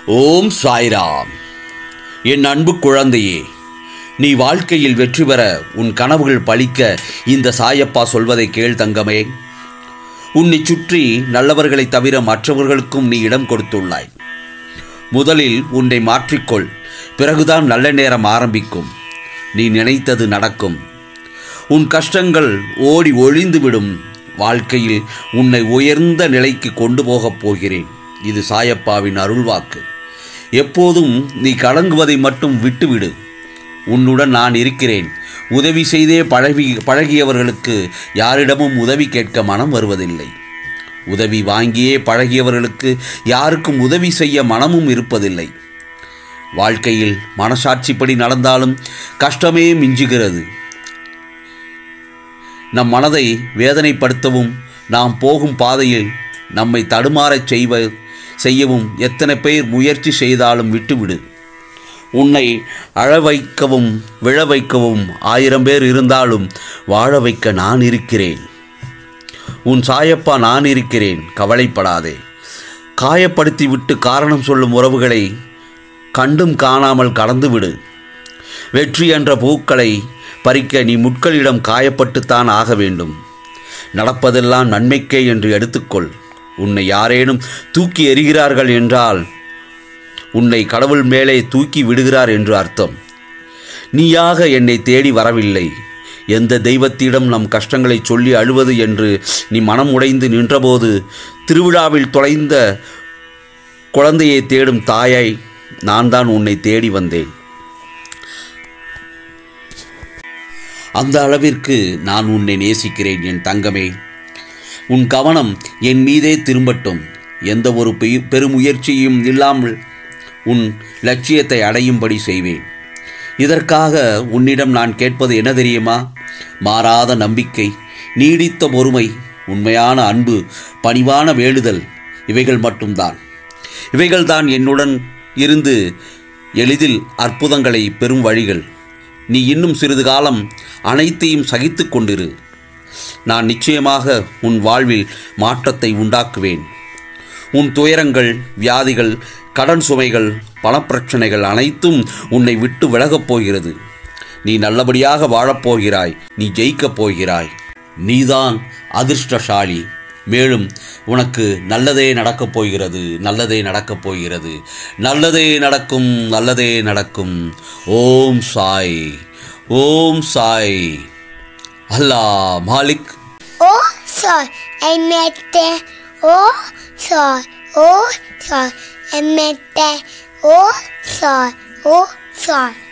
ஓம் சாய்ராம் என் அன்பு குழந்தையே நீ வாழ்க்கையில் வெற்றி பெற உன் கனவுகள் பலிக்க இந்த சாயப்பா சொல்வதை கேள் தங்கமே உன்னை சுற்றி நல்லவர்களைத் தவிர மற்றவர்களுக்கும் நீ இடம் கொடுத்துள்ளாய் முதலில் உன்னை மாற்றிக்கொள் பிறகுதான் நல்ல நேரம் ஆரம்பிக்கும் நீ நினைத்தது நடக்கும் உன் கஷ்டங்கள் ஓடி ஒழிந்துவிடும் வாழ்க்கையில் உன்னை உயர்ந்த நிலைக்கு கொண்டு போகப் போகிறேன் இது சாயப்பாவின் அருள்வாக்கு எப்போதும் நீ கலங்குவதை மட்டும் விட்டுவிடு உன்னுடன் நான் இருக்கிறேன் உதவி செய்தே பழகி பழகியவர்களுக்கு யாரிடமும் உதவி கேட்க மனம் வருவதில்லை உதவி வாங்கியே பழகியவர்களுக்கு யாருக்கும் உதவி செய்ய மனமும் இருப்பதில்லை வாழ்க்கையில் மனசாட்சிப்படி நடந்தாலும் கஷ்டமே மிஞ்சுகிறது நம் மனதை வேதனைப்படுத்தவும் நாம் போகும் பாதையில் நம்மை தடுமாறச் செய்வ செய்யவும் எத்தனை பேர் முயற்சி செய்தாலும் விட்டுவிடு உன்னை அழ வைக்கவும் விழ வைக்கவும் ஆயிரம் பேர் இருந்தாலும் வாழ வைக்க நான் இருக்கிறேன் உன் சாயப்பா நான் இருக்கிறேன் கவலைப்படாதே காயப்படுத்தி விட்டு காரணம் சொல்லும் உறவுகளை கண்டும் காணாமல் கடந்துவிடு வெற்றி என்ற பூக்களை பறிக்க நீ முட்களிடம் காயப்பட்டுத்தான் ஆக வேண்டும் நடப்பதெல்லாம் நன்மைக்கே என்று எடுத்துக்கொள் உன்னை யாரேனும் தூக்கி எறிகிறார்கள் என்றால் உன்னை கடவுள் மேலே தூக்கி விடுகிறார் என்று அர்த்தம் நீயாக என்னை தேடி வரவில்லை எந்த தெய்வத்திடம் நம் கஷ்டங்களை சொல்லி அழுவது என்று நீ மனம் உடைந்து நின்றபோது திருவிழாவில் தொலைந்த குழந்தையை தேடும் தாயை நான் தான் உன்னை தேடி வந்தேன் அந்த அளவிற்கு நான் உன்னை நேசிக்கிறேன் என் தங்கமே உன் கவனம் என் மீதே திரும்பட்டும் எந்த ஒரு பெய்- பெருமுயற்சியும் இல்லாமல் உன் லட்சியத்தை அடையும்படி செய்வேன் இதற்காக உன்னிடம் நான் கேட்பது என்ன தெரியுமா மாறாத நம்பிக்கை நீடித்த பொறுமை உண்மையான அன்பு பணிவான வேண்டுதல் இவைகள் மட்டும்தான் இவைகள்தான் என்னுடன் இருந்து எளிதில் அற்புதங்களை பெறும் வழிகள் நீ இன்னும் சிறிது காலம் அனைத்தையும் சகித்துக் கொண்டிரு நான் நிச்சயமாக உன் வாழ்வில் மாற்றத்தை உண்டாக்குவேன் உன் துயரங்கள் வியாதிகள் கடன் சுமைகள் பணப்பிரச்சனைகள் அனைத்தும் உன்னை விட்டு விலகப் போகிறது நீ நல்லபடியாக வாழப்போகிறாய் நீ ஜெயிக்கப் போகிறாய் நீதான் அதிர்ஷ்டசாலி மேலும் உனக்கு நல்லதே நடக்கப் போகிறது நல்லதே நடக்கப் போகிறது நல்லதே நடக்கும் நல்லதே நடக்கும் ஓம் சாய் ஓம் சாய் அல்லாஹ் Malik Oh, soy, emete. Oh, soy, oh, soy, emete. Oh, soy, oh, soy.